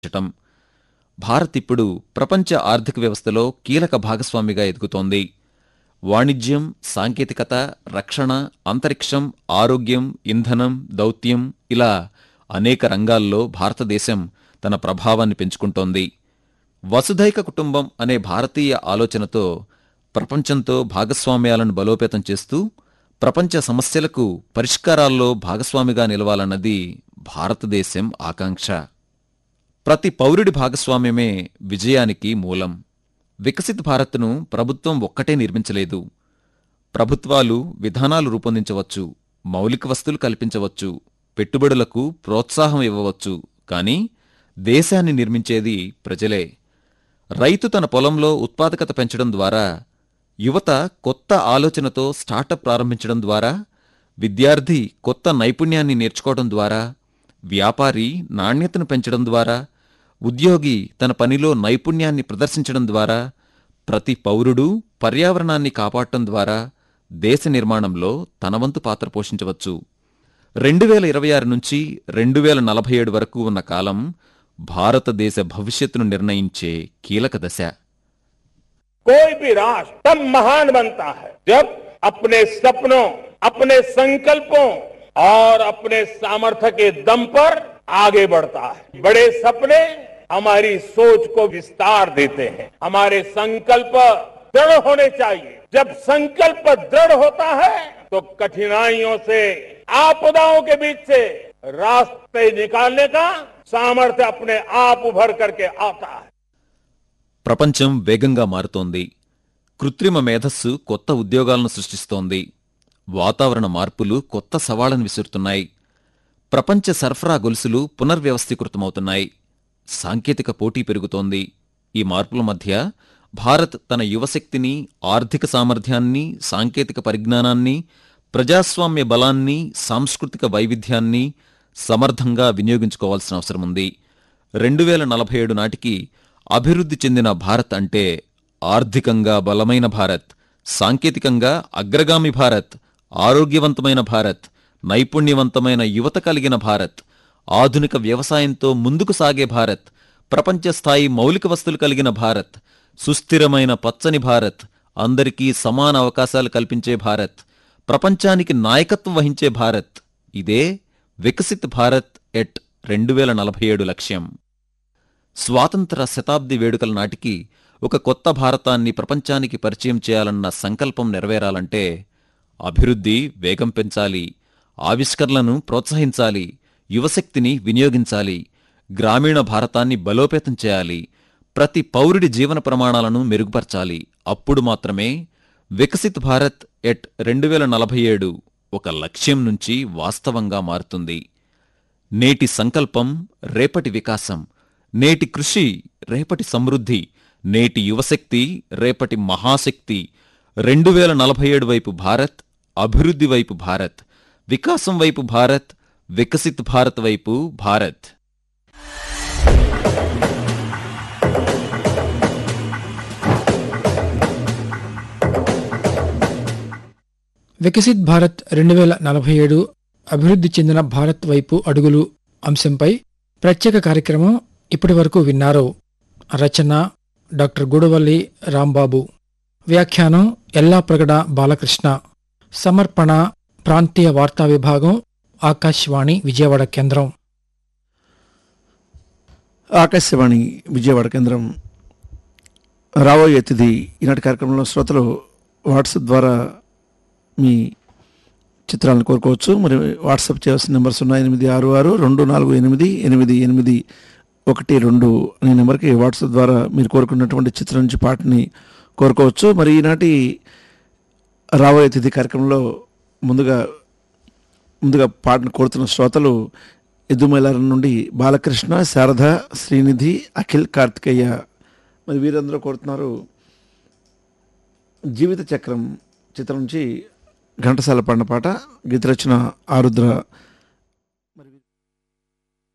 చటం భారత్ ఇప్పుడు ప్రపంచ ఆర్థిక వ్యవస్థలో కీలక భాగస్వామిగా ఎదుగుతోంది వాణిజ్యం సాంకేతికత రక్షణ అంతరిక్షం ఆరోగ్యం ఇంధనం దౌత్యం ఇలా అనేక రంగాల్లో భారతదేశం తన ప్రభావాన్ని పెంచుకుంటోంది వసుధైక కుటుంబం అనే భారతీయ ఆలోచనతో ప్రపంచంతో భాగస్వామ్యాలను బలోపేతం చేస్తూ ప్రపంచ సమస్యలకు పరిష్కారాల్లో భాగస్వామిగా నిలవాలన్నది భారతదేశం ఆకాంక్ష ప్రతి పౌరుడి భాగస్వామ్యమే విజయానికి మూలం వికసిత్ భారత్ను ప్రభుత్వం ఒక్కటే నిర్మించలేదు ప్రభుత్వాలు విధానాలు రూపొందించవచ్చు మౌలిక వస్తువులు కల్పించవచ్చు పెట్టుబడులకు ప్రోత్సాహం ఇవ్వవచ్చు కానీ దేశాన్ని నిర్మించేది ప్రజలే రైతు తన పొలంలో ఉత్పాదకత పెంచడం ద్వారా యువత కొత్త ఆలోచనతో స్టార్టప్ ప్రారంభించడం ద్వారా విద్యార్థి కొత్త నైపుణ్యాన్ని నేర్చుకోవడం ద్వారా వ్యాపారి నాణ్యతను పెంచడం ద్వారా ఉద్యోగి తన పనిలో నైపుణ్యాన్ని ప్రదర్శించడం ద్వారా ప్రతి పౌరుడు పర్యావరణాన్ని కాపాడటం ద్వారా దేశ నిర్మాణంలో తన వంతు పాత్ర పోషించవచ్చు రెండు వేల ఇరవై ఆరు నుంచి రెండు వేల నలభై ఏడు వరకు ఉన్న కాలం భారతదేశ భవిష్యత్తును నిర్ణయించే కీలక దశ कोई भी राष्ट्र तब महान बनता है जब अपने सपनों अपने संकल्पों और अपने सामर्थ्य के दम पर आगे बढ़ता है बड़े सपने हमारी सोच को विस्तार देते हैं हमारे संकल्प दृढ़ होने चाहिए जब संकल्प दृढ़ होता है तो कठिनाइयों से आपदाओं के बीच से रास्ते निकालने का सामर्थ्य अपने आप उभर करके आता है ప్రపంచం వేగంగా మారుతోంది కృత్రిమ మేధస్సు కొత్త ఉద్యోగాలను సృష్టిస్తోంది వాతావరణ మార్పులు కొత్త సవాళ్లను విసురుతున్నాయి ప్రపంచ సరఫరా గొలుసులు పునర్వ్యవస్థీకృతమవుతున్నాయి సాంకేతిక పోటీ పెరుగుతోంది ఈ మార్పుల మధ్య భారత్ తన యువశక్తిని ఆర్థిక సామర్థ్యాన్ని సాంకేతిక పరిజ్ఞానాన్ని ప్రజాస్వామ్య బలాన్ని సాంస్కృతిక వైవిధ్యాన్ని సమర్థంగా వినియోగించుకోవాల్సిన అవసరముంది రెండు వేల నలభై ఏడు నాటికి అభివృద్ధి చెందిన భారత్ అంటే ఆర్థికంగా బలమైన భారత్ సాంకేతికంగా అగ్రగామి భారత్ ఆరోగ్యవంతమైన భారత్ నైపుణ్యవంతమైన యువత కలిగిన భారత్ ఆధునిక వ్యవసాయంతో ముందుకు సాగే భారత్ ప్రపంచ స్థాయి మౌలిక వస్తువులు కలిగిన భారత్ సుస్థిరమైన పచ్చని భారత్ అందరికీ సమాన అవకాశాలు కల్పించే భారత్ ప్రపంచానికి నాయకత్వం వహించే భారత్ ఇదే వికసిత్ భారత్ ఎట్ రెండు వేల నలభై ఏడు లక్ష్యం స్వాతంత్ర శతాబ్ది వేడుకల నాటికి ఒక కొత్త భారతాన్ని ప్రపంచానికి పరిచయం చేయాలన్న సంకల్పం నెరవేరాలంటే అభివృద్ధి వేగం పెంచాలి ఆవిష్కరణలను ప్రోత్సహించాలి యువశక్తిని వినియోగించాలి గ్రామీణ భారతాన్ని బలోపేతం చేయాలి ప్రతి పౌరుడి జీవన ప్రమాణాలను మెరుగుపరచాలి అప్పుడు మాత్రమే వికసిత్ భారత్ ఎట్ రెండు వేల నలభై ఏడు ఒక లక్ష్యం నుంచి వాస్తవంగా మారుతుంది నేటి సంకల్పం రేపటి వికాసం నేటి కృషి రేపటి సమృద్ధి నేటి యువశక్తి రేపటి మహాశక్తి రెండు వేల నలభై ఏడు వైపు భారత్ అభివృద్ధి వైపు భారత్ వికాసం వైపు భారత్ వికసిత్ భారత్ వైపు భారత్ వికసిత్ భారత్ రెండు వేల నలభై ఏడు అభివృద్ధి చెందిన భారత్ వైపు అడుగులు అంశంపై ప్రత్యేక కార్యక్రమం ఇప్పటి వరకు విన్నారు రచన డాక్టర్ గూడవల్లి రాంబాబు వ్యాఖ్యానం ఎల్లాప్రగడ బాలకృష్ణ సమర్పణ ప్రాంతీయ వార్తా విభాగం ఆకాశవాణి విజయవాడ కేంద్రం ఆకాశవాణి విజయవాడ కేంద్రం రాబోయే అతిథి ఈనాటి కార్యక్రమంలో శ్రోతలు వాట్సాప్ ద్వారా మీ చిత్రాలను కోరుకోవచ్చు మరి వాట్సాప్ చేయాల్సిన నెంబర్ సున్నా ఎనిమిది ఆరు ఆరు రెండు నాలుగు ఎనిమిది ఎనిమిది ఎనిమిది ఒకటి రెండు అనే నెంబర్కి వాట్సాప్ ద్వారా మీరు కోరుకున్నటువంటి చిత్రం నుంచి పాటని కోరుకోవచ్చు మరి ఈనాటి రాబోయే అతిథి కార్యక్రమంలో ముందుగా ముందుగా పాటను కోరుతున్న శ్రోతలు ఎద్దుమైలారం నుండి బాలకృష్ణ శారద శ్రీనిధి అఖిల్ కార్తికేయ మరి వీరందరూ కోరుతున్నారు జీవిత చక్రం చిత్రం నుంచి ఘంటసాల పాడిన పాట గీత రచన ఆరుద్ర